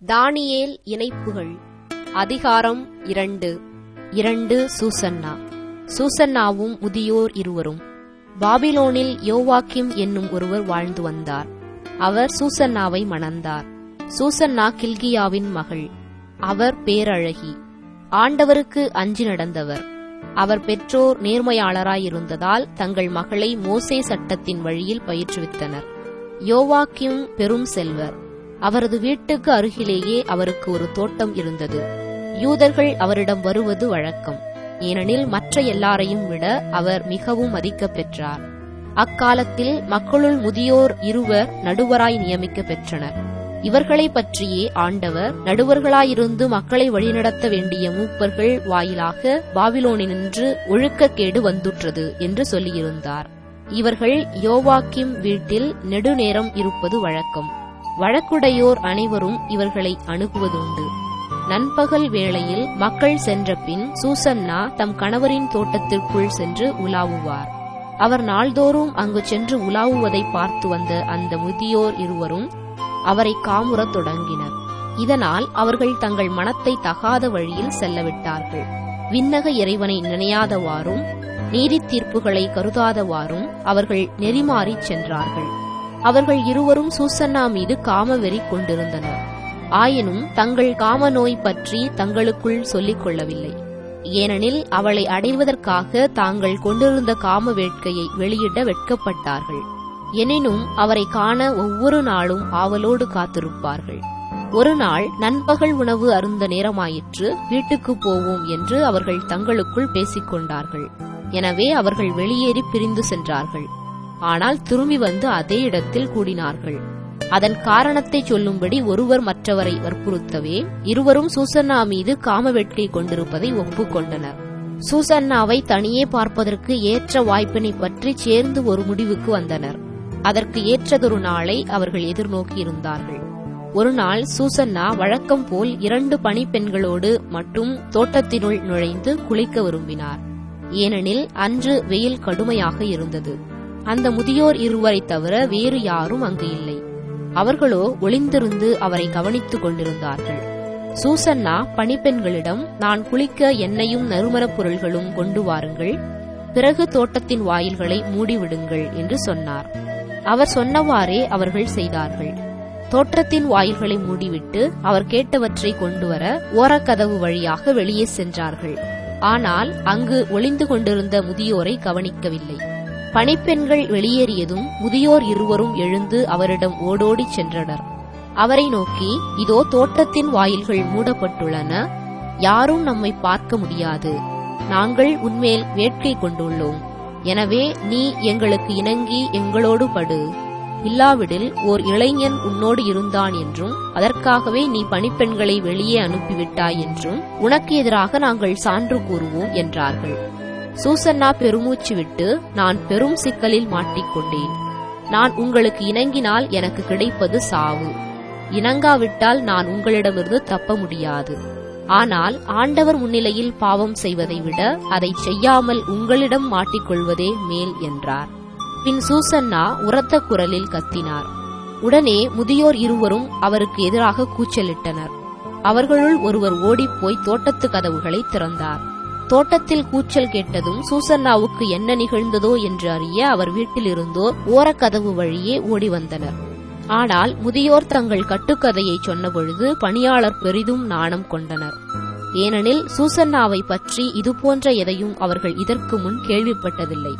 தானியேல் இணைப்புகள் அதிகாரம் இரண்டு இரண்டு சூசன்னா சூசன்னாவும் முதியோர் இருவரும் பாபிலோனில் யோவாக்கிம் என்னும் ஒருவர் வாழ்ந்து வந்தார் அவர் சூசன்னாவை மணந்தார் சூசன்னா கில்கியாவின் மகள் அவர் பேரழகி ஆண்டவருக்கு அஞ்சி நடந்தவர் அவர் பெற்றோர் நேர்மையாளராயிருந்ததால் தங்கள் மகளை மோசே சட்டத்தின் வழியில் பயிற்றுவித்தனர் யோவாக்கிம் பெரும் செல்வர் அவரது வீட்டுக்கு அருகிலேயே அவருக்கு ஒரு தோட்டம் இருந்தது யூதர்கள் அவரிடம் வருவது வழக்கம் ஏனெனில் மற்ற எல்லாரையும் விட அவர் மிகவும் மதிக்கப் பெற்றார் அக்காலத்தில் மக்களுள் முதியோர் இருவர் நடுவராய் நியமிக்க பெற்றனர் இவர்களை பற்றியே ஆண்டவர் நடுவர்களாயிருந்து மக்களை வழிநடத்த வேண்டிய மூப்பர்கள் வாயிலாக பாபிலோனினின்று ஒழுக்கக்கேடு வந்துற்றது என்று சொல்லியிருந்தார் இவர்கள் யோவாக்கிம் வீட்டில் நெடுநேரம் இருப்பது வழக்கம் வழக்குடையோர் அனைவரும் இவர்களை அணுகுவதுண்டு நண்பகல் வேளையில் மக்கள் சென்ற பின் சூசன்னா தம் கணவரின் தோட்டத்திற்குள் சென்று உலாவுவார் அவர் நாள்தோறும் அங்கு சென்று உலாவுவதை பார்த்து வந்த அந்த முதியோர் இருவரும் அவரை காமுறத் தொடங்கினர் இதனால் அவர்கள் தங்கள் மனத்தை தகாத வழியில் செல்லவிட்டார்கள் விண்ணக இறைவனை நினையாதவாறும் நீதி தீர்ப்புகளை கருதாதவாறும் அவர்கள் நெறிமாறிச் சென்றார்கள் அவர்கள் இருவரும் சூசன்னா மீது காமவெறி கொண்டிருந்தனர் ஆயினும் தங்கள் காம நோய் பற்றி தங்களுக்குள் சொல்லிக் கொள்ளவில்லை ஏனெனில் அவளை அடைவதற்காக தாங்கள் கொண்டிருந்த காம வேட்கையை வெளியிட வெட்கப்பட்டார்கள் எனினும் அவரை காண ஒவ்வொரு நாளும் ஆவலோடு காத்திருப்பார்கள் ஒரு நாள் நண்பகல் உணவு அருந்த நேரமாயிற்று வீட்டுக்கு போவோம் என்று அவர்கள் தங்களுக்குள் பேசிக்கொண்டார்கள் எனவே அவர்கள் வெளியேறி பிரிந்து சென்றார்கள் ஆனால் திரும்பி வந்து அதே இடத்தில் கூடினார்கள் அதன் காரணத்தை சொல்லும்படி ஒருவர் மற்றவரை வற்புறுத்தவே இருவரும் சூசன்னா மீது காம வேட்கை கொண்டிருப்பதை ஒப்புக்கொண்டனர் சூசன்னாவை தனியே பார்ப்பதற்கு ஏற்ற வாய்ப்பினை பற்றி சேர்ந்து ஒரு முடிவுக்கு வந்தனர் அதற்கு ஏற்றதொரு நாளை அவர்கள் எதிர்நோக்கியிருந்தார்கள் ஒரு நாள் சூசன்னா வழக்கம் போல் இரண்டு பணிப்பெண்களோடு மட்டும் தோட்டத்தினுள் நுழைந்து குளிக்க விரும்பினார் ஏனெனில் அன்று வெயில் கடுமையாக இருந்தது அந்த முதியோர் இருவரை தவிர வேறு யாரும் அங்கு இல்லை அவர்களோ ஒளிந்திருந்து அவரை கவனித்துக் கொண்டிருந்தார்கள் சூசன்னா பணிப்பெண்களிடம் நான் குளிக்க எண்ணெயும் நறுமணப் பொருள்களும் கொண்டு வாருங்கள் பிறகு தோட்டத்தின் வாயில்களை மூடிவிடுங்கள் என்று சொன்னார் அவர் சொன்னவாறே அவர்கள் செய்தார்கள் தோட்டத்தின் வாயில்களை மூடிவிட்டு அவர் கேட்டவற்றை கொண்டுவர ஓரக்கதவு வழியாக வெளியே சென்றார்கள் ஆனால் அங்கு ஒளிந்து கொண்டிருந்த முதியோரை கவனிக்கவில்லை பணிப்பெண்கள் வெளியேறியதும் முதியோர் இருவரும் எழுந்து அவரிடம் ஓடோடிச் சென்றனர் அவரை நோக்கி இதோ தோட்டத்தின் வாயில்கள் மூடப்பட்டுள்ளன யாரும் நம்மை பார்க்க முடியாது நாங்கள் உன்மேல் வேட்கை கொண்டுள்ளோம் எனவே நீ எங்களுக்கு இணங்கி எங்களோடு படு இல்லாவிடில் ஓர் இளைஞன் உன்னோடு இருந்தான் என்றும் அதற்காகவே நீ பணிப்பெண்களை வெளியே அனுப்பிவிட்டாய் என்றும் உனக்கு எதிராக நாங்கள் சான்று கூறுவோம் என்றார்கள் சூசன்னா பெருமூச்சு விட்டு நான் பெரும் சிக்கலில் மாட்டிக்கொண்டேன் நான் உங்களுக்கு இணங்கினால் எனக்கு கிடைப்பது சாவு இணங்காவிட்டால் நான் உங்களிடமிருந்து தப்ப முடியாது ஆனால் ஆண்டவர் முன்னிலையில் பாவம் செய்வதை விட அதை செய்யாமல் உங்களிடம் மாட்டிக்கொள்வதே மேல் என்றார் பின் சூசன்னா உரத்த குரலில் கத்தினார் உடனே முதியோர் இருவரும் அவருக்கு எதிராக கூச்சலிட்டனர் அவர்களுள் ஒருவர் ஓடிப்போய் தோட்டத்து கதவுகளை திறந்தார் தோட்டத்தில் கூச்சல் கேட்டதும் சூசன்னாவுக்கு என்ன நிகழ்ந்ததோ என்று அறிய அவர் வீட்டிலிருந்தோர் ஓரக்கதவு வழியே ஓடி வந்தனர் ஆனால் முதியோர் தங்கள் கட்டுக்கதையை சொன்னபொழுது பணியாளர் பெரிதும் நாணம் கொண்டனர் ஏனெனில் சூசன்னாவை பற்றி இதுபோன்ற எதையும் அவர்கள் இதற்கு முன் கேள்விப்பட்டதில்லை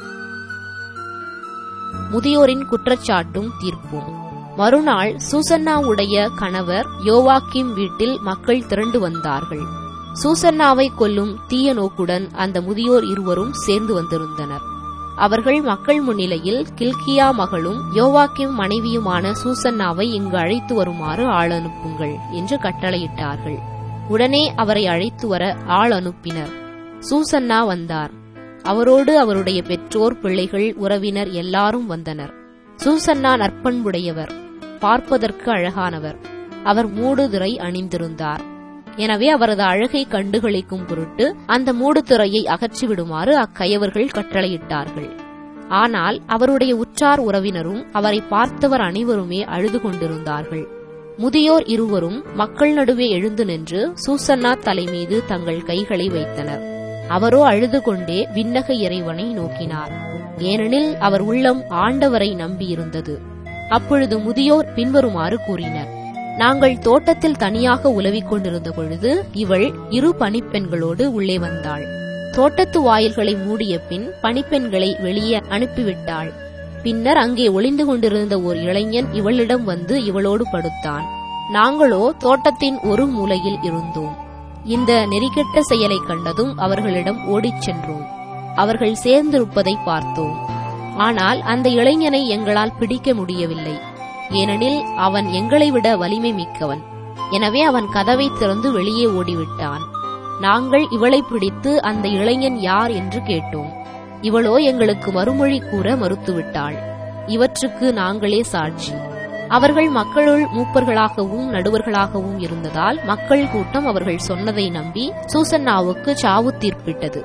முதியோரின் குற்றச்சாட்டும் தீர்ப்பும் மறுநாள் சூசன்னாவுடைய கணவர் யோவாக்கிம் வீட்டில் மக்கள் திரண்டு வந்தார்கள் சூசன்னாவை கொல்லும் தீய நோக்குடன் அந்த முதியோர் இருவரும் சேர்ந்து வந்திருந்தனர் அவர்கள் மக்கள் முன்னிலையில் கில்கியா மகளும் யோவாக்கிம் மனைவியுமான சூசன்னாவை இங்கு அழைத்து வருமாறு ஆள் அனுப்புங்கள் என்று கட்டளையிட்டார்கள் உடனே அவரை அழைத்து வர ஆள் அனுப்பினர் சூசன்னா வந்தார் அவரோடு அவருடைய பெற்றோர் பிள்ளைகள் உறவினர் எல்லாரும் வந்தனர் சூசன்னா நற்பண்புடையவர் பார்ப்பதற்கு அழகானவர் அவர் மூடுதிரை அணிந்திருந்தார் எனவே அவரது அழகை கண்டுகளிக்கும் பொருட்டு அந்த மூடுதிரையை அகற்றிவிடுமாறு அக்கயவர்கள் கட்டளையிட்டார்கள் ஆனால் அவருடைய உற்றார் உறவினரும் அவரை பார்த்தவர் அனைவருமே அழுது கொண்டிருந்தார்கள் முதியோர் இருவரும் மக்கள் நடுவே எழுந்து நின்று சூசன்னா தலைமீது தங்கள் கைகளை வைத்தனர் அவரோ அழுது கொண்டே விண்ணக இறைவனை நோக்கினார் ஏனெனில் அவர் உள்ளம் ஆண்டவரை நம்பியிருந்தது அப்பொழுது முதியோர் பின்வருமாறு கூறினர் நாங்கள் தோட்டத்தில் தனியாக உலவிக் கொண்டிருந்த பொழுது இவள் இரு பணிப்பெண்களோடு உள்ளே வந்தாள் தோட்டத்து வாயில்களை மூடிய பின் பணிப்பெண்களை வெளியே அனுப்பிவிட்டாள் பின்னர் அங்கே ஒளிந்து கொண்டிருந்த ஓர் இளைஞன் இவளிடம் வந்து இவளோடு படுத்தான் நாங்களோ தோட்டத்தின் ஒரு மூலையில் இருந்தோம் இந்த நெறிகெட்ட செயலை கண்டதும் அவர்களிடம் ஓடிச் சென்றோம் அவர்கள் சேர்ந்திருப்பதை பார்த்தோம் ஆனால் அந்த இளைஞனை எங்களால் பிடிக்க முடியவில்லை ஏனெனில் அவன் எங்களை விட வலிமை மிக்கவன் எனவே அவன் கதவை திறந்து வெளியே ஓடிவிட்டான் நாங்கள் இவளை பிடித்து அந்த இளைஞன் யார் என்று கேட்டோம் இவளோ எங்களுக்கு மறுமொழி கூற மறுத்துவிட்டாள் இவற்றுக்கு நாங்களே சாட்சி அவர்கள் மக்களுள் மூப்பர்களாகவும் நடுவர்களாகவும் இருந்ததால் மக்கள் கூட்டம் அவர்கள் சொன்னதை நம்பி சூசன்னாவுக்கு சாவு தீர்ப்பிட்டது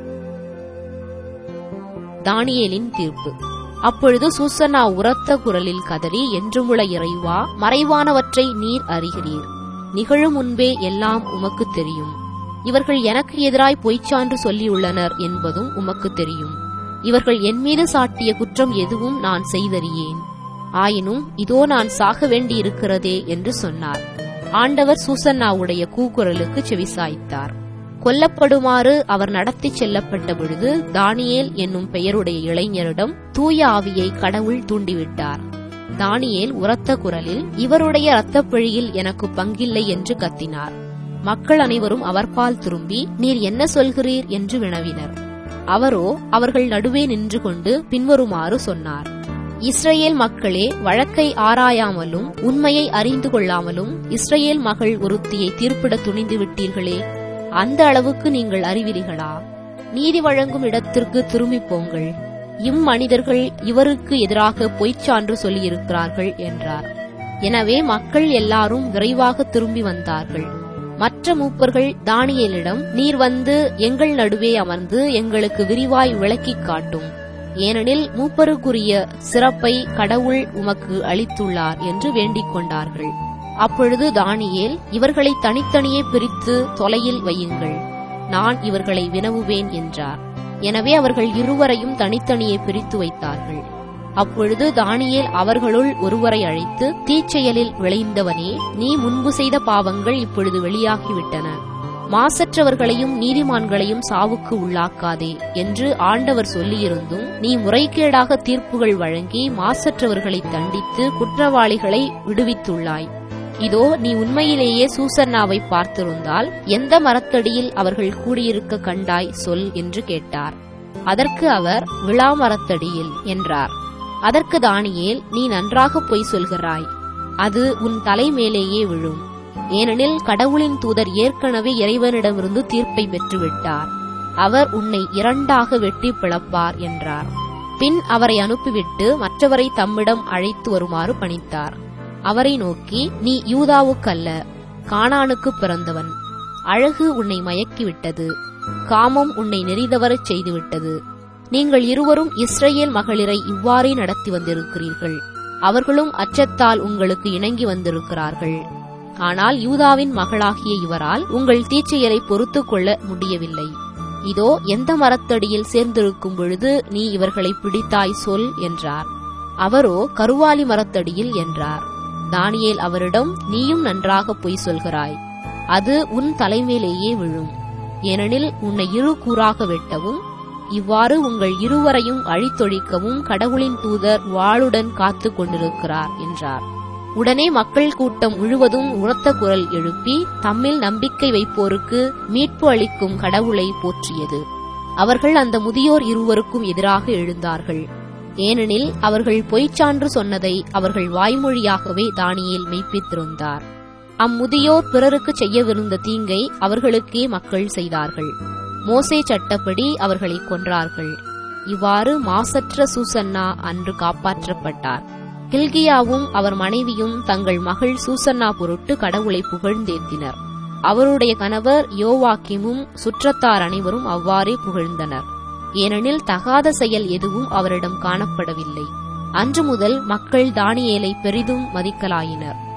தானியேலின் தீர்ப்பு அப்பொழுது சூசன்னா உரத்த குரலில் கதறி என்றுமுள்ள இறைவா மறைவானவற்றை நீர் அறிகிறீர் நிகழும் முன்பே எல்லாம் உமக்கு தெரியும் இவர்கள் எனக்கு எதிராய் பொய்ச்சான்று சொல்லியுள்ளனர் என்பதும் உமக்கு தெரியும் இவர்கள் என் மீது சாட்டிய குற்றம் எதுவும் நான் செய்தறியேன் ஆயினும் இதோ நான் சாக வேண்டியிருக்கிறதே என்று சொன்னார் ஆண்டவர் சூசன்னாவுடைய கூக்குரலுக்கு செவிசாய்த்தார் கொல்லப்படுமாறு அவர் நடத்திச் செல்லப்பட்ட பொழுது தானியேல் என்னும் பெயருடைய இளைஞரிடம் தூய ஆவியை கடவுள் தூண்டிவிட்டார் தானியேல் உரத்த குரலில் இவருடைய இரத்தப்பழியில் எனக்கு பங்கில்லை என்று கத்தினார் மக்கள் அனைவரும் அவர்பால் திரும்பி நீர் என்ன சொல்கிறீர் என்று வினவினர் அவரோ அவர்கள் நடுவே நின்று கொண்டு பின்வருமாறு சொன்னார் இஸ்ரேல் மக்களே வழக்கை ஆராயாமலும் உண்மையை அறிந்து கொள்ளாமலும் இஸ்ரேல் மகள் ஒருத்தியை தீர்ப்பிட துணிந்து விட்டீர்களே அந்த அளவுக்கு நீங்கள் அறிவீர்களா நீதி வழங்கும் இடத்திற்கு திரும்பிப் போங்கள் இம்மனிதர்கள் இவருக்கு எதிராக பொய்ச்சான்று சொல்லியிருக்கிறார்கள் என்றார் எனவே மக்கள் எல்லாரும் விரைவாக திரும்பி வந்தார்கள் மற்ற மூப்பர்கள் தானியேலிடம் நீர் வந்து எங்கள் நடுவே அமர்ந்து எங்களுக்கு விரிவாய் விளக்கிக் காட்டும் ஏனெனில் மூப்பருக்குரிய சிறப்பை கடவுள் உமக்கு அளித்துள்ளார் என்று வேண்டிக் கொண்டார்கள் அப்பொழுது தானியேல் இவர்களை தனித்தனியே பிரித்து தொலையில் வையுங்கள் நான் இவர்களை வினவுவேன் என்றார் எனவே அவர்கள் இருவரையும் தனித்தனியே பிரித்து வைத்தார்கள் அப்பொழுது தானியேல் அவர்களுள் ஒருவரை அழைத்து தீச்செயலில் விளைந்தவனே நீ முன்பு செய்த பாவங்கள் இப்பொழுது வெளியாகிவிட்டன மாசற்றவர்களையும் நீதிமான்களையும் சாவுக்கு உள்ளாக்காதே என்று ஆண்டவர் சொல்லியிருந்தும் நீ முறைகேடாக தீர்ப்புகள் வழங்கி மாசற்றவர்களை தண்டித்து குற்றவாளிகளை விடுவித்துள்ளாய் இதோ நீ உண்மையிலேயே சூசன்னாவை பார்த்திருந்தால் எந்த மரத்தடியில் அவர்கள் கூடியிருக்க கண்டாய் சொல் என்று கேட்டார் அதற்கு அவர் விழா மரத்தடியில் என்றார் அதற்கு தானியேல் நீ நன்றாக பொய் சொல்கிறாய் அது உன் தலை மேலேயே விழும் ஏனெனில் கடவுளின் தூதர் ஏற்கனவே இறைவனிடமிருந்து தீர்ப்பை பெற்றுவிட்டார் அவர் உன்னை இரண்டாக வெட்டி பிளப்பார் என்றார் பின் அவரை அனுப்பிவிட்டு மற்றவரை தம்மிடம் அழைத்து வருமாறு பணித்தார் அவரை நோக்கி நீ யூதாவுக்கல்ல கானானுக்கு பிறந்தவன் அழகு உன்னை மயக்கிவிட்டது காமம் உன்னை நெறிதவரச் செய்துவிட்டது நீங்கள் இருவரும் இஸ்ரேல் மகளிரை இவ்வாறே நடத்தி வந்திருக்கிறீர்கள் அவர்களும் அச்சத்தால் உங்களுக்கு இணங்கி வந்திருக்கிறார்கள் ஆனால் யூதாவின் மகளாகிய இவரால் உங்கள் தீச்செயலை பொறுத்துக் கொள்ள முடியவில்லை இதோ எந்த மரத்தடியில் சேர்ந்திருக்கும் பொழுது நீ இவர்களை பிடித்தாய் சொல் என்றார் அவரோ கருவாலி மரத்தடியில் என்றார் தானியேல் அவரிடம் நீயும் நன்றாக பொய் சொல்கிறாய் அது உன் தலைமேலேயே விழும் ஏனெனில் உன்னை இரு கூறாக வெட்டவும் இவ்வாறு உங்கள் இருவரையும் அழித்தொழிக்கவும் கடவுளின் தூதர் வாளுடன் காத்து கொண்டிருக்கிறார் என்றார் உடனே மக்கள் கூட்டம் முழுவதும் உரத்த குரல் எழுப்பி தம்மில் நம்பிக்கை வைப்போருக்கு மீட்பு அளிக்கும் கடவுளை போற்றியது அவர்கள் அந்த முதியோர் இருவருக்கும் எதிராக எழுந்தார்கள் ஏனெனில் அவர்கள் பொய்ச்சான்று சொன்னதை அவர்கள் வாய்மொழியாகவே தானியேல் மெய்ப்பித்திருந்தார் அம்முதியோர் பிறருக்கு செய்யவிருந்த தீங்கை அவர்களுக்கே மக்கள் செய்தார்கள் மோசே சட்டப்படி அவர்களை கொன்றார்கள் இவ்வாறு மாசற்ற சூசன்னா அன்று காப்பாற்றப்பட்டார் கில்கியாவும் அவர் மனைவியும் தங்கள் மகள் சூசன்னா பொருட்டு கடவுளை புகழ்ந்தேத்தினர் அவருடைய கணவர் யோவாக்கிமும் சுற்றத்தார் அனைவரும் அவ்வாறே புகழ்ந்தனர் ஏனெனில் தகாத செயல் எதுவும் அவரிடம் காணப்படவில்லை அன்று முதல் மக்கள் தானியேலை பெரிதும் மதிக்கலாயினர்